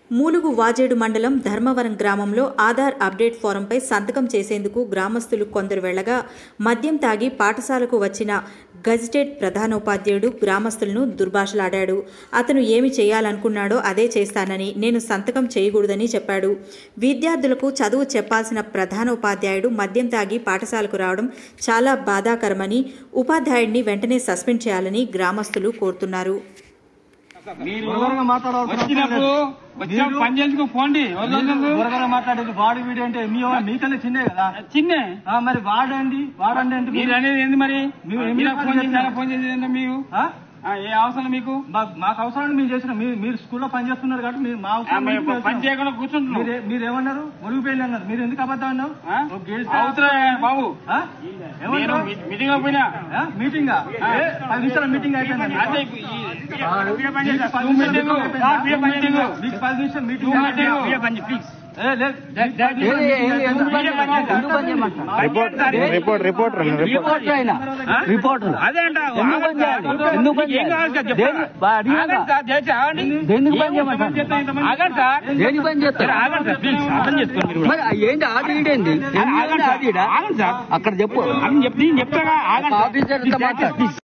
మూలుగు వాజేడు మండలం ధర్మవరం గ్రామంలో ఆధార్ అప్డేట్ ఫారంపై సంతకం చేసేందుకు గ్రామస్తులు కొందరు వెళ్లగా మద్యం తాగి పాఠశాలకు వచ్చిన గజిటెడ్ ప్రధానోపాధ్యాయుడు గ్రామస్తులను దుర్భాషలాడాడు అతను ఏమి చేయాలనుకున్నాడో అదే చేస్తానని నేను సంతకం చేయకూడదని చెప్పాడు విద్యార్థులకు చదువు చెప్పాల్సిన ప్రధానోపాధ్యాయుడు మద్యం తాగి పాఠశాలకు రావడం చాలా బాధాకరమని ఉపాధ్యాయుడిని వెంటనే సస్పెండ్ చేయాలని గ్రామస్తులు కోరుతున్నారు మీరు త్వరగా మాట్లాడవలసిన వచ్చినప్పుడు వచ్చిన పని చేసుకు పోండి వదలొద్దు. త్వరగా మాట్లాడేది వాడి వీడి అంటే మీ మీకన్నా చిన్నే కదా చిన్నే ఆ, మరి వాడండి వాడండి అంటే మీరు అనేది ఏంది మరి మీరు ఎన్ని మీరు రకాలు ఫోన్ చేసి చేస్తారు? అలా ఫోన్ చేసి ఏందో మీకు ఆ? ఆ, ఏ అవసరం మీకు మా- మాకు అవసరం మీరు చేసిన మీరు మీరు స్కూల్లో పని చేస్తున్నారు కాబట్టి మీరు మా ఆ, అవసరం మరి మీకు పని చేయకుండా కూర్చుంటున్నాం మీరే- మీరేమన్నారు మురుగుపోయింది అన్నారు మీరు ఎందుకు అబద్ధం అన్నారు ఆ? ఓ గేట్ స్టాప్. అవసరం బాబు ఆ? నేను ఏమన్నారు? మీ- మీటింగ్ లో పోయినా ఆ? మీటింగా ఏ? పది నిమిషాల మీటింగ్ అయిపోయింది అంటే ఈ- ఈ- ఆ, వీడియో పని మీకు చేస్తా. పది జూమ్ నిమిషాలు మీటింగ్. అయిపోయిందా? ఆ, వీడియో పని చేస్తా. మీకు పది నిమిషాలు మీటింగ్ జూమ్ అయిపోయిందా? మీటింగ్. వీడియో పని చేయి, ప్లీజ్. ఏ, లేదు. దా- దా- మీకు పది నిమిషాలు ఎందుకు అయిపోయిందా? పని చేయమంటారు? ఎందుకు పని చేయమంటారు? రిపోర్ట్ రిపోర్ట్ రిపోర్టర్ రిపోర్టర్ ఆయన రిపోర్టర్ అదే అంట ఎందుకు పని చేయాలి? ఎందుకు పని ఏం కావాలి సార్ చేయాలి? చెప్పండి. దేని- వా- అడిగాక. ఆగండి సార్, దయచేసి ఆగండి. దేనికి పని ఏం చేయమంటారు? పని చేస్తా ఇంతమంది? ఆగండి సార్ దేనికి పని చేస్తారు ఆగండి సార్ ప్లీజ్ అర్థం చేసుకోండి మీరు కూడా. మరి ఏంటి ఆర్డర్ ఏంటి ఆగండి సార్. ఆగండి సార్ అక్కడ చెప్పు అని చెప్పి నేను చెప్తాగా ఆగండి సార్. ఆఫీసర్ ప్లీజ్, దయచేసి, ప్లీజ్.